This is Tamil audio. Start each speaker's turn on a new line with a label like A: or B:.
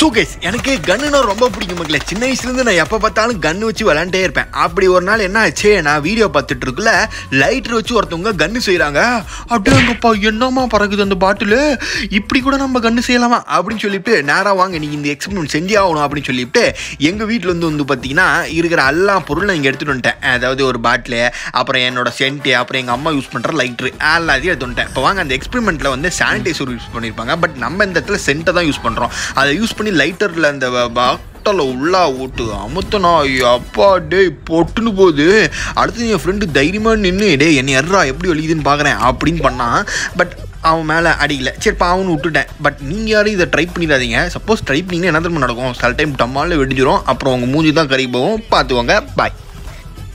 A: ஸோ கைஸ் எனக்கு கன்னுனா ரொம்ப பிடிக்கும் மக்களே சின்ன வயசுலேருந்து நான் எப்போ பார்த்தாலும் கன்று வச்சு விளாண்டே இருப்பேன் அப்படி ஒரு நாள் என்ன ஆச்சு நான் வீடியோ பார்த்துட்டு இருக்குள்ள லைட்டர் வச்சு ஒருத்தவங்க கன்று செய்கிறாங்க அப்படியேங்கப்பா என்னம்மா பறக்குது அந்த பாட்டில் இப்படி கூட நம்ம கன்று செய்யலாமா அப்படின்னு சொல்லிட்டு நேராக வாங்க நீங்கள் இந்த எக்ஸ்பெரிமெண்ட் செஞ்சே ஆகணும் அப்படின்னு சொல்லிட்டு எங்கள் வீட்டில் வந்து வந்து பார்த்தீங்கன்னா இருக்கிற எல்லா பொருளும் இங்கே எடுத்துகிட்டு வந்துட்டேன் அதாவது ஒரு பாட்டில் அப்புறம் என்னோட சென்ட்டு அப்புறம் எங்கள் அம்மா யூஸ் பண்ணுற லைட்ரு எல்லாத்தையும் எடுத்து வந்துட்டேன் இப்போ வாங்க அந்த எக்ஸ்பெரிமெண்ட்டில் வந்து சானிடைசர் யூஸ் பண்ணியிருப்பாங்க பட் நம்ம இந்த இடத்துல சென்ட்டை தான் யூஸ் பண்ணுறோம் அதை யூஸ் பண்ணி லைட்டரில் அந்த பாட்டில் உள்ளா ஓட்டு அமுத்தனா அப்பா டேய் பொட்டுன்னு போகுது அடுத்து என் ஃப்ரெண்டு தைரியமாக நின்று டேய் என்னை யாரா எப்படி வலிக்குதுன்னு பார்க்குறேன் அப்படின்னு பண்ணான் பட் அவன் மேலே அடிக்கல சரி பாவன்னு விட்டுட்டேன் பட் நீங்கள் யாரும் இதை ட்ரை பண்ணிடாதீங்க சப்போஸ் ட்ரை பண்ணிங்கன்னா என்ன தெரியுமா நடக்கும் சில டைம் டம்மால வெடிஞ்சிரும் அப்புறம் உங்கள் மூஞ்சி தான் கறி போகும் பார்த்துக்கோங்க பாய்